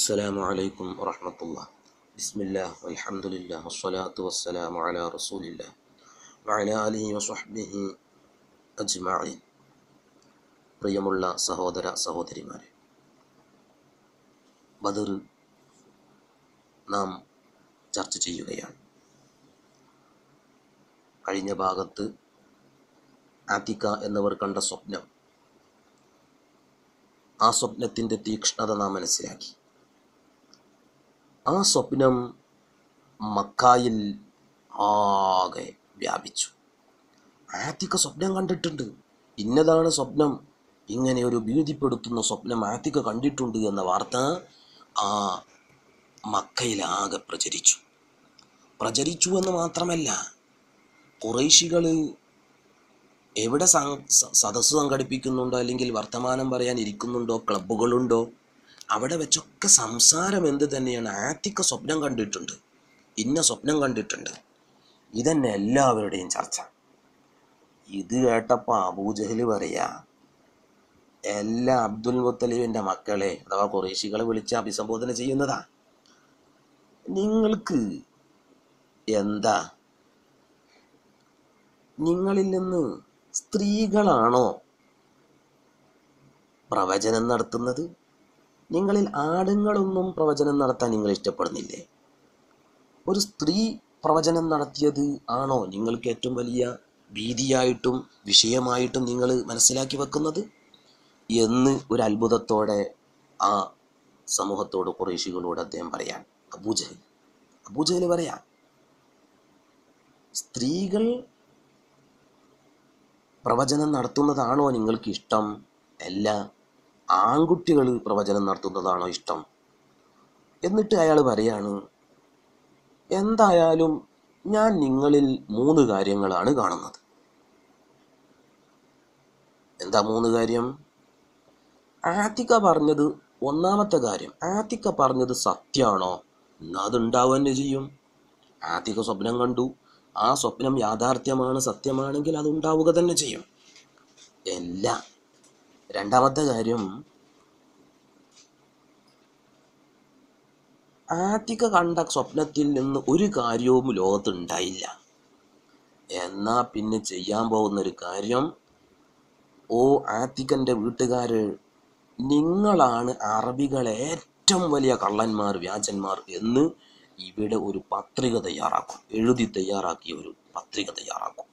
السلام عليكم ورحمة الله بسم الله والحمد لله والصلاة والسلام على رسول الله وعلى آله وصحبه أجمعين പ്രിയമുള്ള സഹോദര സഹോദരിമാരെ ബദർ നാം ചർച്ച ചെയ്യുകയാണ് കഴിഞ്ഞ ഭാഗത്ത് ആത്തിക്ക എന്നിവർ കണ്ട സ്വപ്നം ആ സ്വപ്നത്തിൻ്റെ തീക്ഷ്ണത നാം മനസ്സിലാക്കി ആ സ്വപ്നം മക്കായിൽ ആകെ വ്യാപിച്ചു ആത്തിക്ക സ്വപ്നം കണ്ടിട്ടുണ്ട് ഇന്നതാണ് സ്വപ്നം ഇങ്ങനെ ഒരു ഭീതിപ്പെടുത്തുന്ന സ്വപ്നം ആത്തിക്ക കണ്ടിട്ടുണ്ട് എന്ന വാർത്ത ആ മക്കയിലാകെ പ്രചരിച്ചു പ്രചരിച്ചു എന്ന് മാത്രമല്ല കുറേശികൾ എവിടെ സം- സ- സദസ്സ് സംഘടിപ്പിക്കുന്നുണ്ടോ അല്ലെങ്കിൽ വർത്തമാനം പറയാൻ ഇരിക്കുന്നുണ്ടോ ക്ലബ്ബുകളുണ്ടോ അവിടെ വെച്ചൊക്കെ സംസാരം എന്ത് തന്നെയാണ് ആത്തിക്ക സ്വപ്നം കണ്ടിട്ടുണ്ട് ഇന്ന സ്വപ്നം കണ്ടിട്ടുണ്ട് ഇതന്നെ എല്ലാവരുടെയും ചർച്ച ഇത് കേട്ടപ്പോൾ അബൂജഹൽ പറയാ എല്ലാ അബ്ദുൽ മുത്തലിബിൻ്റെ മക്കളെ അഥവാ കുറേശികളെ വിളിച്ച് അഭിസംബോധന ചെയ്യുന്നതാ നിങ്ങൾക്ക് എന്താ നിങ്ങളിൽ നിന്ന് സ്ത്രീകളാണോ പ്രവചനം നടത്തുന്നത് നിങ്ങളിൽ ആണുങ്ങളൊന്നും പ്രവചനം നടത്താൻ നിങ്ങൾ ഇഷ്ടപ്പെടുന്നില്ലേ ഒരു സ്ത്രീ പ്രവചനം നടത്തിയത് ആണോ നിങ്ങൾക്ക് ഏറ്റവും വലിയ ഭീതിയായിട്ടും വിഷയമായിട്ടും നിങ്ങൾ മനസ്സിലാക്കി വെക്കുന്നത് എന്ന് ഒരു അത്ഭുതത്തോടെ ആ സമൂഹത്തോട് കുറേശികളോട് അദ്ദേഹം പറയാൻ അബൂജഹൽ അബൂജഹൽ പറയാം സ്ത്രീകൾ പ്രവചനം നടത്തുന്നതാണോ നിങ്ങൾക്ക് ഇഷ്ടം അല്ല ആൺകുട്ടികൾ പ്രവചനം നടത്തുന്നതാണോ ഇഷ്ടം എന്നിട്ട് അയാൾ പറയാണ് എന്തായാലും ഞാൻ നിങ്ങളിൽ മൂന്ന് കാര്യങ്ങളാണ് കാണുന്നത് എന്താ മൂന്ന് കാര്യം ആത്തിക്ക പറഞ്ഞത് ഒന്നാമത്തെ കാര്യം ആത്തിക്ക പറഞ്ഞത് സത്യമാണോ എന്നാ അതുണ്ടാവുക തന്നെ ചെയ്യും ആത്തിക്ക സ്വപ്നം കണ്ടു ആ സ്വപ്നം യാഥാർത്ഥ്യമാണ് സത്യമാണെങ്കിൽ അത് ഉണ്ടാവുക തന്നെ ചെയ്യും അല്ല രണ്ടാമത്തെ കാര്യം ആത്തിക്ക കണ്ട സ്വപ്നത്തിൽ നിന്ന് ഒരു കാര്യവും ലോകത്ത് ഉണ്ടായില്ല എന്നാ പിന്നെ ചെയ്യാൻ പോകുന്ന ഒരു കാര്യം ഓ ആത്തിക്കൻ്റെ വീട്ടുകാര് നിങ്ങളാണ് അറബികളെ ഏറ്റവും വലിയ കള്ളന്മാർ വ്യാജന്മാർ എന്ന് ഇവിടെ ഒരു പത്രിക തയ്യാറാക്കും എഴുതി തയ്യാറാക്കിയ ഒരു പത്രിക തയ്യാറാക്കും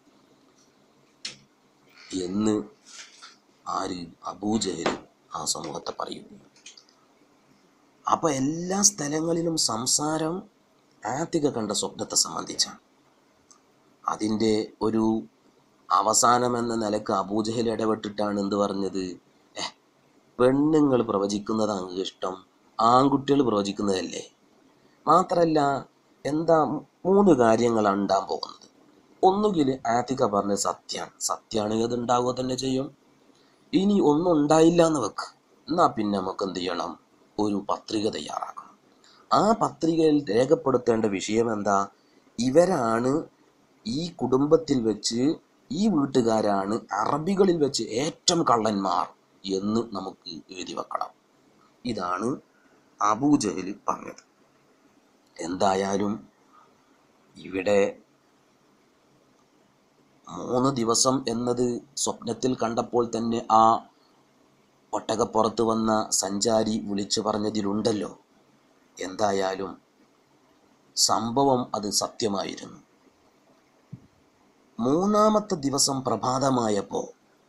എന്ന് ആര് അബൂജഹൽ ആ സമൂഹത്തെ പറയുന്നു അപ്പൊ എല്ലാ സ്ഥലങ്ങളിലും സംസാരം ആത്തിക കണ്ട സ്വപ്നത്തെ സംബന്ധിച്ചാണ് അതിൻ്റെ ഒരു അവസാനം എന്ന നിലക്ക് അബൂജഹൽ ഇടപെട്ടിട്ടാണ് എന്ത് പറഞ്ഞത് ഏ പെണ്ണുങ്ങൾ പ്രവചിക്കുന്നതാണ് ഇഷ്ടം ആൺകുട്ടികൾ പ്രവചിക്കുന്നതല്ലേ മാത്രല്ല എന്താ മൂന്ന് കാര്യങ്ങളാണ് ഉണ്ടാകാൻ പോകുന്നത് ഒന്നുകിൽ ആത്തിക പറഞ്ഞ സത്യമാണ് സത്യമാണെങ്കിൽ അത് ഉണ്ടാവുക തന്നെ ചെയ്യും ഇനി ഒന്നും ഉണ്ടായില്ല എന്ന് വെക്ക് എന്നാ പിന്നെ നമുക്ക് എന്ത് ചെയ്യണം ഒരു പത്രിക തയ്യാറാക്കണം ആ പത്രികയിൽ രേഖപ്പെടുത്തേണ്ട വിഷയം എന്താ ഇവരാണ് ഈ കുടുംബത്തിൽ വെച്ച് ഈ വീട്ടുകാരാണ് അറബികളിൽ വെച്ച് ഏറ്റവും കള്ളന്മാർ എന്ന് നമുക്ക് എഴുതി വെക്കണം ഇതാണ് അബൂജഹൽ പറഞ്ഞത് എന്തായാലും ഇവിടെ മൂന്ന് ദിവസം എന്നത് സ്വപ്നത്തിൽ കണ്ടപ്പോൾ തന്നെ ആ ഒട്ടകപ്പുറത്ത് വന്ന സഞ്ചാരി വിളിച്ചു പറഞ്ഞതിലുണ്ടല്ലോ എന്തായാലും സംഭവം അത് സത്യമായിരുന്നു മൂന്നാമത്തെ ദിവസം പ്രഭാതമായപ്പോൾ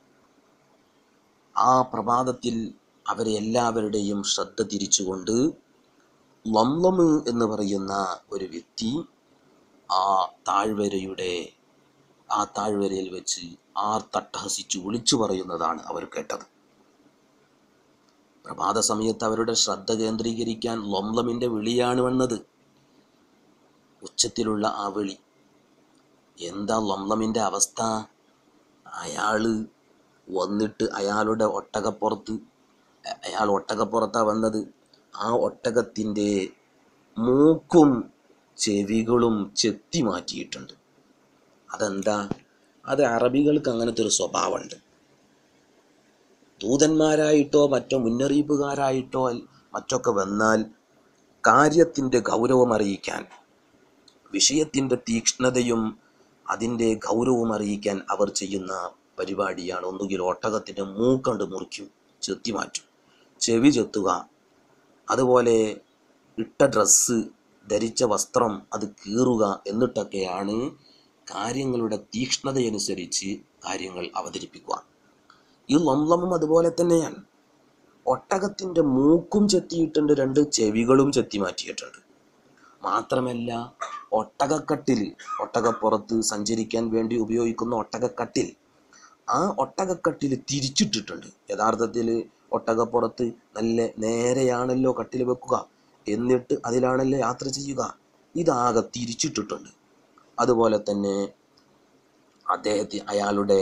ആ പ്രഭാതത്തിൽ അവരെ എല്ലാവരുടെയും ശ്രദ്ധ തിരിച്ചുകൊണ്ട് ലംലമ് എന്ന് പറയുന്ന ഒരു വ്യക്തി ആ താഴ്വരയുടെ ആ താഴ്വരയിൽ വെച്ച് ആർ തട്ടഹസിച്ചു വിളിച്ചു പറയുന്നതാണ് അവർ കേട്ടത് പ്രഭാത സമയത്ത് അവരുടെ ശ്രദ്ധ കേന്ദ്രീകരിക്കാൻ ലൊംലമിൻ്റെ വിളിയാണ് വന്നത് ഉച്ചത്തിലുള്ള ആ വിളി എന്താ ലൊംലമിൻ്റെ അവസ്ഥ അയാള് വന്നിട്ട് അയാളുടെ ഒട്ടകപ്പുറത്ത് അ- അയാൾ ഒട്ടകപ്പുറത്താ വന്നത് ആ ഒട്ടകത്തിൻ്റെ മൂക്കും ചെവികളും ചെത്തി മാറ്റിയിട്ടുണ്ട് അതെന്താ അത് അറബികൾക്ക് അങ്ങനത്തെ ഒരു സ്വഭാവമുണ്ട് ദൂതന്മാരായിട്ടോ മറ്റോ മുന്നറിയിപ്പുകാരായിട്ടോ അൽ- മറ്റൊക്കെ വന്നാൽ കാര്യത്തിൻ്റെ ഗൗരവം അറിയിക്കാൻ വിഷയത്തിൻ്റെ തീക്ഷ്ണതയും അതിൻ്റെ ഗൗരവവും അറിയിക്കാൻ അവർ ചെയ്യുന്ന പരിപാടിയാണ് ഒന്നുകിൽ ഒട്ടകത്തിൻ്റെ മൂക്കണ്ട് മുറിക്കും ചെത്തി മാറ്റും ചെവി ചെത്തുക അതുപോലെ ഇട്ട ഡ്രസ്സ് ധരിച്ച വസ്ത്രം അത് കീറുക എന്നിട്ടൊക്കെയാണ് കാര്യങ്ങളുടെ തീക്ഷ്ണതയനുസരിച്ച് കാര്യങ്ങൾ അവതരിപ്പിക്കുക ഈ ലംലമും അതുപോലെ തന്നെയാണ് ഒട്ടകത്തിൻ്റെ മൂക്കും ചെത്തിയിട്ടുണ്ട് രണ്ട് ചെവികളും ചെത്തി മാറ്റിയിട്ടുണ്ട് മാത്രമല്ല ഒട്ടകക്കട്ടിൽ ഒട്ടകപ്പുറത്ത് സഞ്ചരിക്കാൻ വേണ്ടി ഉപയോഗിക്കുന്ന ഒട്ടകക്കട്ടിൽ ആ ഒട്ടകക്കട്ടിൽ തിരിച്ചിട്ടിട്ടുണ്ട് യഥാർത്ഥത്തിൽ ഒട്ടകപ്പുറത്ത് നല്ല നേരെയാണല്ലോ കട്ടിൽ വെക്കുക എന്നിട്ട് അതിലാണല്ലോ യാത്ര ചെയ്യുക ഇതാകെ തിരിച്ചിട്ടിട്ടുണ്ട് അതുപോലെ തന്നെ അദ്ദേഹത്തിന് അയാളുടെ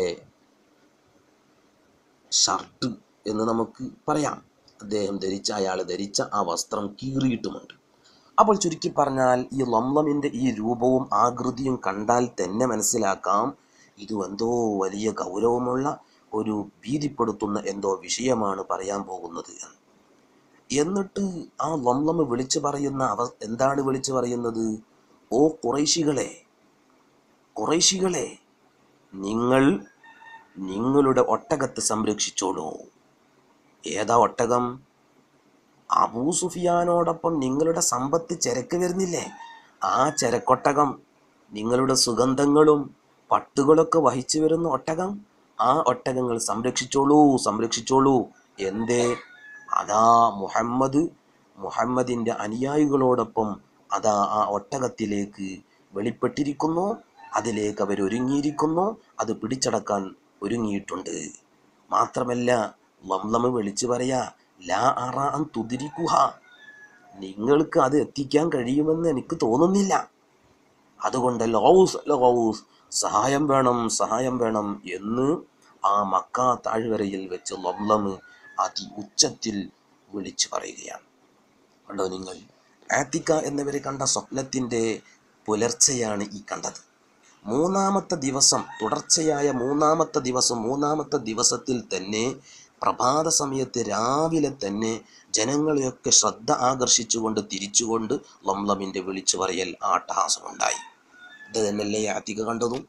ഷർട്ട് എന്ന് നമുക്ക് പറയാം അദ്ദേഹം ധരിച്ച അയാൾ ധരിച്ച ആ വസ്ത്രം കീറിയിട്ടുമുണ്ട് അപ്പോൾ ചുരുക്കി പറഞ്ഞാൽ ഈ ലംലമിൻ്റെ ഈ രൂപവും ആകൃതിയും കണ്ടാൽ തന്നെ മനസ്സിലാക്കാം ഇത് എന്തോ വലിയ ഗൗരവമുള്ള ഒരു ഭീതിപ്പെടുത്തുന്ന എന്തോ വിഷയമാണ് പറയാൻ പോകുന്നത് എന്ന് എന്നിട്ട് ആ ലംലമ് വിളിച്ചു പറയുന്ന അവ എന്താണ് വിളിച്ചു പറയുന്നത് ഓ കുറേശികളെ കുറേശികളെ നിങ്ങൾ നിങ്ങളുടെ ഒട്ടകത്തെ സംരക്ഷിച്ചോളൂ ഏതാ ഒട്ടകം അബൂ സുഫിയാനോടൊപ്പം നിങ്ങളുടെ സമ്പത്ത് ചരക്ക് വരുന്നില്ലേ ആ ചരക്കൊട്ടകം നിങ്ങളുടെ സുഗന്ധങ്ങളും പട്ടുകളൊക്കെ വഹിച്ചു വരുന്ന ഒട്ടകം ആ ഒട്ടകങ്ങൾ സംരക്ഷിച്ചോളൂ സംരക്ഷിച്ചോളൂ എന്തേ അതാ മുഹമ്മദ് മുഹമ്മദിൻ്റെ അനുയായികളോടൊപ്പം അതാ ആ ഒട്ടകത്തിലേക്ക് വെളിപ്പെട്ടിരിക്കുന്നു അതിലേക്ക് അവർ ഒരുങ്ങിയിരിക്കുന്നു അത് പിടിച്ചടക്കാൻ ഒരുങ്ങിയിട്ടുണ്ട് മാത്രമല്ല ലംലമ് വിളിച്ചു പറയാ ലാ അറ അൻ തുതിരിക്കുഹ നിങ്ങൾക്ക് അത് എത്തിക്കാൻ കഴിയുമെന്ന് എനിക്ക് തോന്നുന്നില്ല അതുകൊണ്ട് ലൗസ് ലൗസ് സഹായം വേണം സഹായം വേണം എന്ന് ആ മക്ക താഴ്വരയിൽ വെച്ച് ലംലമ് അതി ഉച്ചത്തിൽ വിളിച്ചു പറയുകയാണ് കണ്ടോ നിങ്ങൾ ആത്തിക്ക എന്നിവരെ കണ്ട സ്വപ്നത്തിൻ്റെ പുലർച്ചെയാണ് ഈ കണ്ടത് മൂന്നാമത്തെ ദിവസം തുടർച്ചയായ മൂന്നാമത്തെ ദിവസം മൂന്നാമത്തെ ദിവസത്തിൽ തന്നെ പ്രഭാത സമയത്ത് രാവിലെ തന്നെ ജനങ്ങളെയൊക്കെ ശ്രദ്ധ ആകർഷിച്ചുകൊണ്ട് തിരിച്ചുകൊണ്ട് ലംലമിൻ്റെ വിളിച്ചു പറയൽ ആ അട്ടഹാസമുണ്ടായി ഇത് തന്നെയല്ലേ ആത്തിക കണ്ടതും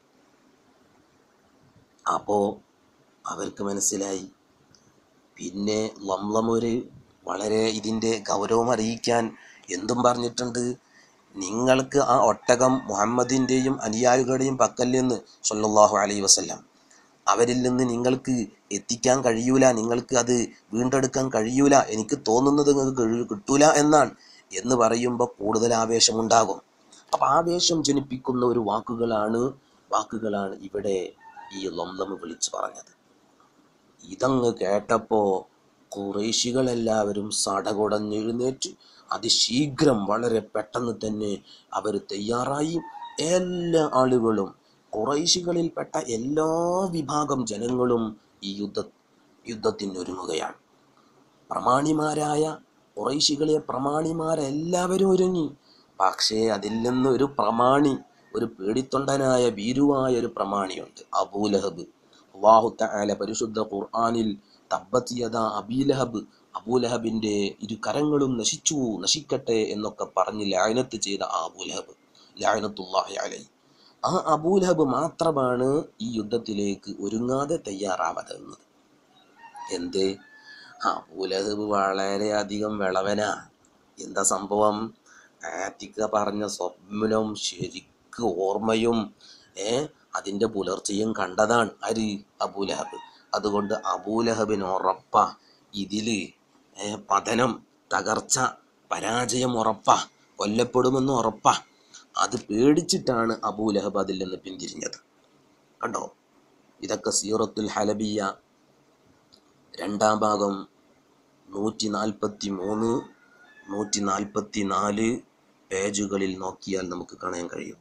അപ്പോൾ അവർക്ക് മനസ്സിലായി പിന്നെ ലംലമൊരു വളരെ ഇതിൻ്റെ ഗൗരവം അറിയിക്കാൻ എന്തും പറഞ്ഞിട്ടുണ്ട് നിങ്ങൾക്ക് ആ ഒട്ടകം മുഹമ്മദിൻ്റെയും അനുയായികളുടെയും പക്കൽ നിന്ന് സല്ലല്ലാഹു അലൈഹി വസല്ലം അവരിൽ നിന്ന് നിങ്ങൾക്ക് എത്തിക്കാൻ കഴിയൂല നിങ്ങൾക്ക് അത് വീണ്ടെടുക്കാൻ കഴിയൂല എനിക്ക് തോന്നുന്നത് നിങ്ങൾക്ക് കഴി- കിട്ടൂല എന്നാണ് എന്ന് പറയുമ്പോൾ കൂടുതൽ ആവേശമുണ്ടാകും അപ്പം ആവേശം ജനിപ്പിക്കുന്ന ഒരു വാക്കുകളാണ് വാക്കുകളാണ് ഇവിടെ ഈ ലംലം വിളിച്ചു പറഞ്ഞത് ഇതങ്ങ് കേട്ടപ്പോൾ കുറേശികളെല്ലാവരും സടകുടഞ്ഞെഴുന്നേറ്റ് അതിശീഘ്രം വളരെ പെട്ടെന്ന് തന്നെ അവർ തയ്യാറായി എല്ലാ ആളുകളും കുറേശികളിൽപ്പെട്ട എല്ലാ വിഭാഗം ജനങ്ങളും ഈ യുദ്ധ യുദ്ധത്തിനൊരുങ്ങുകയാണ് പ്രമാണിമാരായ കുറേശികളെ പ്രമാണിമാരെല്ലാവരും ഒരുങ്ങി പക്ഷേ അതിൽ നിന്ന് ഒരു പ്രമാണി ഒരു പേടിത്തൊണ്ടനായ ഭീരുവായ ഒരു പ്രമാണിയുണ്ട് അബൂലഹബ് അള്ളാഹു തആല പരിശുദ്ധ ഖുർആനിൽ തബ്ബത് യദാ അബീലഹബ് അബൂലഹബിന്റെ ഇരു കരങ്ങളും നശിച്ചു നശിക്കട്ടെ എന്നൊക്കെ പറഞ്ഞ് ലായനത്ത് ചെയ്ത ആ അബൂലഹബ് ലായനത്തുല്ലാഹി അലൈ ആ അബൂലഹബ് മാത്രമാണ് ഈ യുദ്ധത്തിലേക്ക് ഒരുങ്ങാതെ തയ്യാറാവാതിരുന്നത് എന്ത് അബൂലഹബ് വളരെയധികം വിളവനാ എന്താ സംഭവം ആറ്റിക്ക പറഞ്ഞ സ്വപ്നം ശരിക്ക് ഓർമ്മയും ഏ അതിൻ്റെ പുലർച്ചയും കണ്ടതാണ് ആര് അബൂലഹബ് അതുകൊണ്ട് അബൂലഹബിന് ഉറപ്പ ഇതില് ഏ, പതനം തകർച്ച പരാജയം ഉറപ്പ കൊല്ലപ്പെടുമെന്ന് ഉറപ്പ അത് പേടിച്ചിട്ടാണ് അബൂലഹബ് അതിൽ നിന്ന് പിന്തിരിഞ്ഞത് കണ്ടോ ഇതൊക്കെ സീറത്തുൽ ഹലബിയ രണ്ടാം ഭാഗം നൂറ്റി നാൽപ്പത്തി മൂന്ന് നൂറ്റി നാൽപ്പത്തി നാല് പേജുകളിൽ നോക്കിയാൽ നമുക്ക് കാണാൻ കഴിയും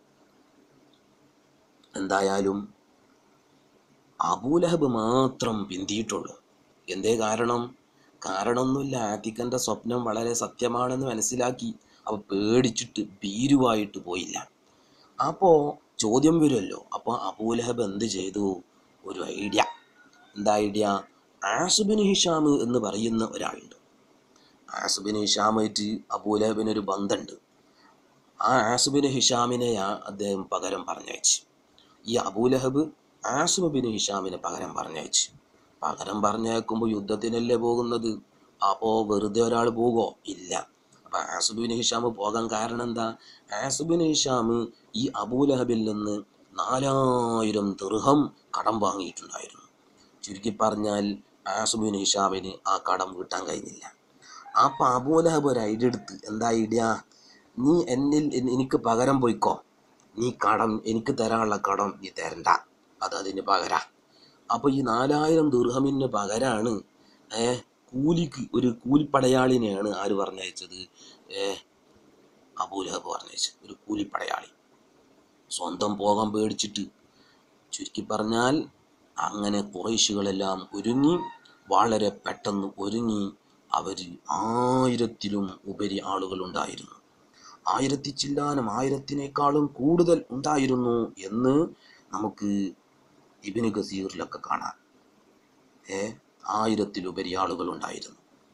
എന്തായാലും അബൂലഹബ് മാത്രം പിന്തിയിട്ടുള്ളൂ എന്തേ കാരണം കാരണമൊന്നുമില്ല ആത്തിക്കൻ്റെ സ്വപ്നം വളരെ സത്യമാണെന്ന് മനസ്സിലാക്കി അവ പേടിച്ചിട്ട് ഭീരുവായിട്ട് പോയില്ല അപ്പോൾ ചോദ്യം വരുമല്ലോ അപ്പോൾ അബൂലഹബ് എന്ത് ചെയ്തു ഒരു ഐഡിയ എന്താ ഐഡിയ ആസുബിൻ ഹിഷാം എന്ന് പറയുന്ന ഒരാളുണ്ട് ആസുബിന് ഹിഷാമായിട്ട് അബൂലഹബിന് ഒരു ബന്ധമുണ്ട് ആ ആസുബിന് ഹിഷാമിനെ അദ്ദേഹം പകരം പറഞ്ഞയച്ചു ഈ അബൂലഹബ് ആസുബിന് ഹിഷാമിനെ പകരം പറഞ്ഞയച്ചു പകരം പറഞ്ഞയക്കുമ്പോൾ യുദ്ധത്തിനല്ലേ പോകുന്നത് അപ്പോൾ വെറുതെ ഒരാൾ പോകുമോ ഇല്ല അപ്പം ആസുബിന് ഹിഷാം പോകാൻ കാരണം എന്താ ആസുബിന് ഹിഷാം ഈ അബൂലഹബിൽ നിന്ന് നാലായിരം ദൃഹം കടം വാങ്ങിയിട്ടുണ്ടായിരുന്നു ചുരുക്കി പറഞ്ഞാൽ ആസുബിൻ ഹിഷാമിന് ആ കടം വീട്ടാൻ കഴിഞ്ഞില്ല അപ്പം അബൂലഹബ് ഒരു ഐഡിയ എടുത്ത് എന്താ ഐഡിയ നീ എന്നിൽ എൻ- എനിക്ക് പകരം പോയിക്കോ നീ കടം എനിക്ക് തരാനുള്ള കടം നീ തരണ്ട അത് അതിന് പകരാ അപ്പോൾ ഈ നാലായിരം ദീർഘമിന് പകരാണ് ഏ കൂലിക്ക് ഒരു കൂലിപ്പടയാളിനെയാണ് ആര് പറഞ്ഞയച്ചത് ഏ അബൂലഹബ് പറഞ്ഞയച്ചത് ഒരു കൂലിപ്പടയാളി സ്വന്തം പോകാൻ പേടിച്ചിട്ട് ചുരുക്കി പറഞ്ഞാൽ അങ്ങനെ കുറേശികളെല്ലാം ഒരുങ്ങി വളരെ പെട്ടെന്ന് ഒരുങ്ങി അവർ ആയിരത്തിലും ഉപരി ആളുകളുണ്ടായിരുന്നു ആയിരത്തി ചില്ലാനം ആയിരത്തിനേക്കാളും കൂടുതൽ ഉണ്ടായിരുന്നു എന്ന് നമുക്ക് ഇബിന് ഗസീറിലൊക്കെ കാണാം ഏ ആയിരത്തിലുപരി ആളുകൾ ഉണ്ടായിരുന്നു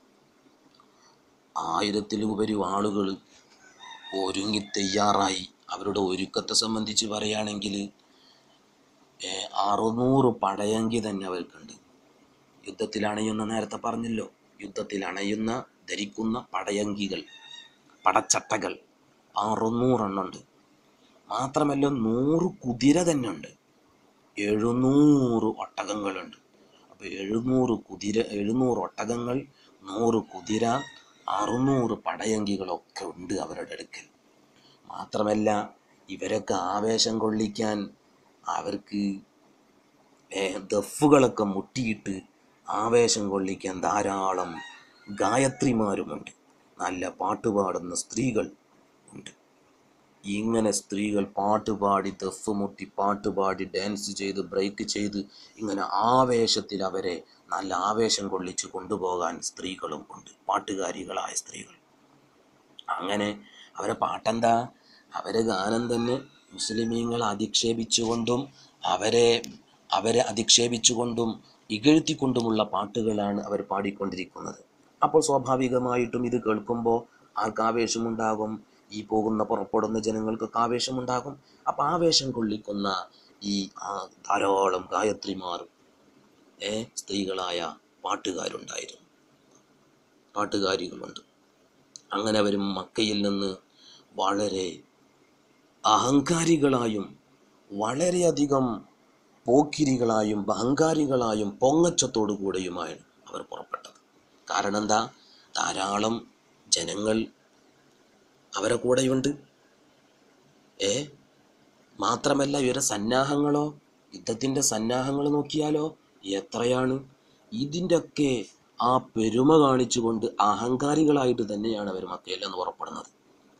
ആയിരത്തിലുപരി ആളുകൾ ഒരുങ്ങി തയ്യാറായി അവരുടെ ഒരുക്കത്തെ സംബന്ധിച്ച് പറയുകയാണെങ്കിൽ ഏ, അറുന്നൂറ് പടയങ്കി തന്നെ അവർക്കുണ്ട് യുദ്ധത്തിൽ അണയുന്ന നേരത്തെ പറഞ്ഞല്ലോ യുദ്ധത്തിൽ അണയുന്ന ധരിക്കുന്ന പടയങ്കികൾ പടച്ചട്ടകൾ അറുന്നൂറെണ്ണുണ്ട് മാത്രമല്ല നൂറ് കുതിര തന്നെ ഉണ്ട് എഴുന്നൂറ് ഒട്ടകങ്ങളുണ്ട് അപ്പോൾ എഴുന്നൂറ് കുതിര എഴുന്നൂറ് ഒട്ടകങ്ങൾ നൂറ് കുതിര അറുന്നൂറ് പടയങ്കികളൊക്കെ ഉണ്ട് അവരുടെ അടുക്കൽ മാത്രമല്ല ഇവരൊക്കെ ആവേശം കൊള്ളിക്കാൻ അവർക്ക് ഏ, ദഫുകളൊക്കെ മുട്ടിയിട്ട് ആവേശം കൊള്ളിക്കാൻ ധാരാളം ഗായത്രിമാരുമുണ്ട് നല്ല പാട്ടുപാടുന്ന സ്ത്രീകൾ ഉണ്ട് ഇങ്ങനെ സ്ത്രീകൾ പാട്ടുപാടി ദഫ് മുട്ടി പാട്ടുപാടി ഡാൻസ് ചെയ്ത് ബ്രേക്ക് ചെയ്ത് ഇങ്ങനെ ആവേശത്തിൽ അവരെ നല്ല ആവേശം കൊള്ളിച്ച് കൊണ്ടുപോകാൻ സ്ത്രീകളും ഉണ്ട് പാട്ടുകാരികളായ സ്ത്രീകൾ അങ്ങനെ അവരെ പാട്ടെന്താ അവരെ ഗാനം തന്നെ മുസ്ലിമീങ്ങളെ അധിക്ഷേപിച്ചുകൊണ്ടും അവരെ അവരെ അധിക്ഷേപിച്ചുകൊണ്ടും ഇകഴ്ത്തിക്കൊണ്ടുമുള്ള പാട്ടുകളാണ് അവർ പാടിക്കൊണ്ടിരിക്കുന്നത് അപ്പോൾ സ്വാഭാവികമായിട്ടും ഇത് കേൾക്കുമ്പോൾ ആർക്ക് ആവേശമുണ്ടാകും ഈ പോകുന്ന പുറപ്പെടുന്ന ജനങ്ങൾക്കൊക്കെ ആവേശമുണ്ടാകും അപ്പം ആവേശം കൊള്ളിക്കുന്ന ഈ ആ ധാരാളം ഗായത്രിമാർ ഏ സ്ത്രീകളായ പാട്ടുകാരുണ്ടായിരുന്നു പാട്ടുകാരികളുണ്ട് അങ്ങനെ അവർ മക്കയിൽ നിന്ന് വളരെ അഹങ്കാരികളായും വളരെയധികം പോക്കിരികളായും അഹങ്കാരികളായും പൊങ്ങച്ചത്തോടു കൂടെയുമാണ് അവർ പുറപ്പെട്ടത് കാരണം എന്താ ധാരാളം ജനങ്ങൾ അവരെ കൂടെയുണ്ട് ഏ മാത്രമല്ല ഇവരെ സന്നാഹങ്ങളോ യുദ്ധത്തിൻ്റെ സന്നാഹങ്ങൾ നോക്കിയാലോ എത്രയാണ് ഇതിൻ്റെയൊക്കെ ആ പെരുമ കാണിച്ചുകൊണ്ട് അഹങ്കാരികളായിട്ട് തന്നെയാണ് അവർ മക്കയിൽ നിന്ന് പുറപ്പെടുന്നത്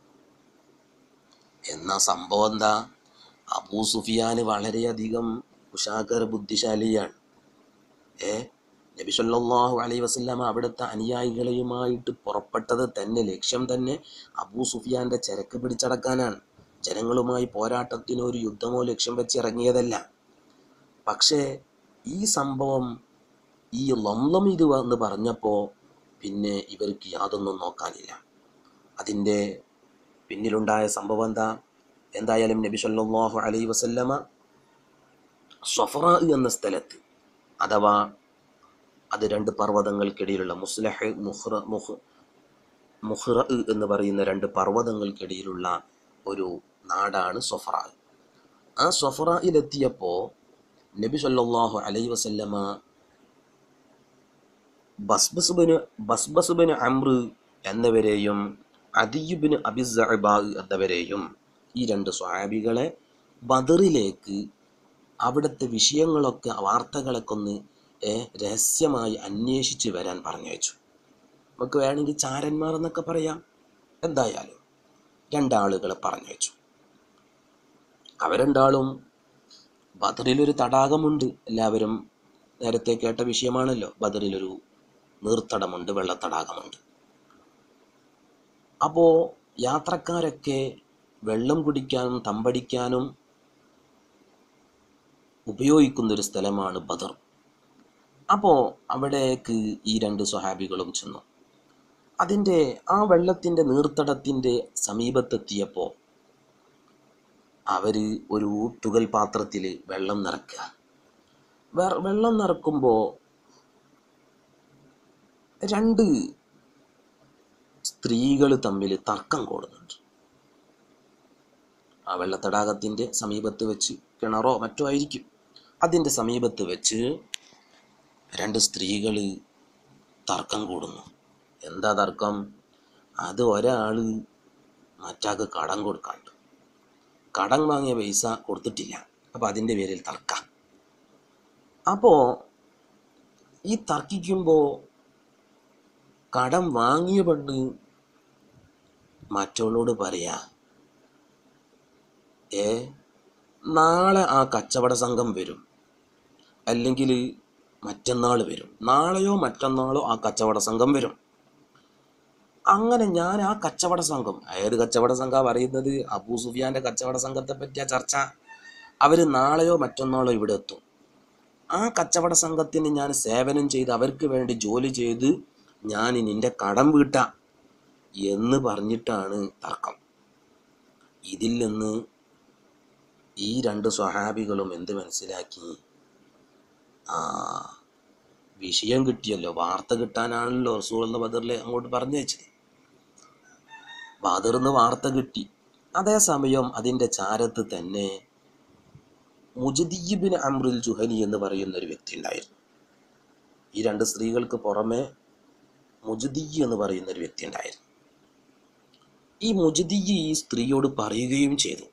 എന്നാ സംഭവം എന്താ അബൂ സുഫിയാന് വളരെയധികം ഉഷാകര ബുദ്ധിശാലിയാണ് ഏ നബി സല്ലല്ലാഹു അലൈഹി വസല്ലമ അവിടുത്തെ അനുയായികളെയുമായിട്ട് പുറപ്പെട്ടത് തന്നെ ലക്ഷ്യം തന്നെ അബൂ സുഫിയാന്റെ ചരക്ക് പിടിച്ചടക്കാനാണ് ജനങ്ങളുമായി പോരാട്ടത്തിനോ ഒരു യുദ്ധമോ ലക്ഷ്യം വെച്ച് ഇറങ്ങിയതല്ല പക്ഷേ ഈ സംഭവം ഈ ലംലം ഇത് എന്ന് പറഞ്ഞപ്പോൾ പിന്നെ ഇവർക്ക് യാതൊന്നും നോക്കാനില്ല അതിൻ്റെ പിന്നിലുണ്ടായ സംഭവം എന്താ എന്തായാലും നബി സല്ലല്ലാഹു അലൈഹി വസല്ലമ സഫറ എന്ന സ്ഥലത്ത് അഥവാ അത് രണ്ട് പർവ്വതങ്ങൾക്കിടയിലുള്ള മുസ്ലഹ് മുഹ്റ മുഹ് മുഹ്റ എന്ന് പറയുന്ന രണ്ട് പർവ്വതങ്ങൾക്കിടയിലുള്ള ഒരു നാടാണ് സൊഫറ ആ സൊഫറയിലെത്തിയപ്പോൾ നബി സല്ലല്ലാഹു അലൈഹി വസല്ലമ ബസ്ബസുബിന് ബസ്ബസുബിന് അമ്ര എന്നിവരെയും അദിയുബിന് അബിസഅബ എന്നിവരെയും ഈ രണ്ട് സ്വഹാബികളെ ബദറിലേക്ക് അവിടുത്തെ വിഷയങ്ങളൊക്കെ വാർത്തകളൊക്കെ ഒന്ന് ഏ, രഹസ്യമായി അന്വേഷിച്ച് വരാൻ പറഞ്ഞയച്ചു നമുക്ക് വേണമെങ്കിൽ ചാരന്മാർ എന്നൊക്കെ പറയാം എന്തായാലും രണ്ടാളുകളെ പറഞ്ഞയച്ചു അവരെണ്ടാളും ബദറിലൊരു തടാകമുണ്ട് എല്ലാവരും നേരത്തെ കേട്ട വിഷയമാണല്ലോ ബദറിലൊരു നീർത്തടമുണ്ട് വെള്ളത്തടാകമുണ്ട് അപ്പോൾ യാത്രക്കാരൊക്കെ വെള്ളം കുടിക്കാനും തമ്പടിക്കാനും ഉപയോഗിക്കുന്ന ഒരു സ്ഥലമാണ് ബദർ അപ്പോൾ അവിടേക്ക് ഈ രണ്ട് സ്വഹാബികളും ചെന്നു അതിൻ്റെ ആ വെള്ളത്തിൻ്റെ നീർത്തടത്തിൻ്റെ സമീപത്തെത്തിയപ്പോൾ അവർ ഒരു ഊട്ടുകൽ പാത്രത്തിൽ വെള്ളം നിറക്കുക വെ- വെള്ളം നിറക്കുമ്പോൾ രണ്ട് സ്ത്രീകൾ തമ്മിൽ തർക്കം കൂടുന്നുണ്ട് ആ വെള്ളത്തടാകത്തിൻ്റെ സമീപത്ത് വെച്ച് കിണറോ മറ്റോ ആയിരിക്കും അതിൻ്റെ സമീപത്ത് വെച്ച് രണ്ട് സ്ത്രീകൾ തർക്കം കൂടുന്നു എന്താ തർക്കം അത് ഒരാൾ മറ്റാൾക്ക് കടം കൊടുക്കാണ്ട് കടം വാങ്ങിയ പൈസ കൊടുത്തിട്ടില്ല അപ്പോൾ അതിൻ്റെ പേരിൽ തർക്കം അപ്പോൾ ഈ തർക്കിക്കുമ്പോൾ കടം വാങ്ങിയ പെണ്ണ് മറ്റുള്ളോട് പറയാ ഏ നാളെ ആ കച്ചവട സംഘം വരും അല്ലെങ്കിൽ മറ്റന്നാൾ വരും നാളെയോ മറ്റന്നാളോ ആ കച്ചവട സംഘം വരും അങ്ങനെ ഞാൻ ആ കച്ചവട സംഘം ഏത് കച്ചവട സംഘം പറയുന്നത് അബൂ സുഫിയാന്റെ കച്ചവട സംഘത്തെ പറ്റിയ ചർച്ച അവർ നാളെയോ മറ്റന്നാളോ ഇവിടെ എത്തും ആ കച്ചവട സംഘത്തിന് ഞാൻ സേവനം ചെയ്ത് അവർക്ക് വേണ്ടി ജോലി ചെയ്ത് ഞാൻ നിന്റെ കടം വീട്ടാം എന്ന് പറഞ്ഞിട്ടാണ് തർക്കം ഇതിൽ നിന്ന് ഈ രണ്ട് സ്വഹാബികളും എന്ത് മനസ്സിലാക്കി ആ വിഷയം കിട്ടിയല്ലോ വാർത്ത കിട്ടാനാണല്ലോ റസൂൾ എന്ന ബദറിലെ അങ്ങോട്ട് പറഞ്ഞു വെച്ചത് ബദറിന്ന് വാർത്ത കിട്ടി അതേസമയം അതിൻ്റെ ചാരത്ത് തന്നെ മുജദീബിൻ അമ്രുൽ ജുഹനി എന്ന് പറയുന്ന ഒരു വ്യക്തി ഉണ്ടായിരുന്നു ഈ രണ്ട് സ്ത്രീകൾക്ക് പുറമെ മുജദി എന്ന് പറയുന്ന ഒരു വ്യക്തി ഉണ്ടായിരുന്നു ഈ മുജദി ഈ സ്ത്രീയോട് പറയുകയും ചെയ്തു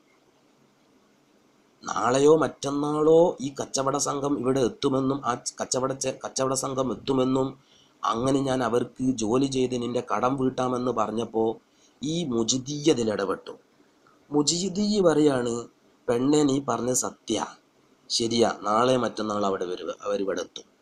നാളെയോ മറ്റന്നാളോ ഈ കച്ചവട സംഘം ഇവിടെ എത്തുമെന്നും ആ കച്ചവട ചെ- കച്ചവട സംഘം എത്തുമെന്നും അങ്ങനെ ഞാൻ അവർക്ക് ജോലി ചെയ്ത് നിന്റെ കടം വീട്ടാമെന്ന് പറഞ്ഞപ്പോൾ ഈ മുജിദി അതിൽ ഇടപെട്ടു മുജിദി പറയാണ് പെണ്ണെ നീ പറഞ്ഞ സത്യ ശരിയാ നാളെ മറ്റന്നാൾ അവിടെ വരും അവരിവിടെ എത്തും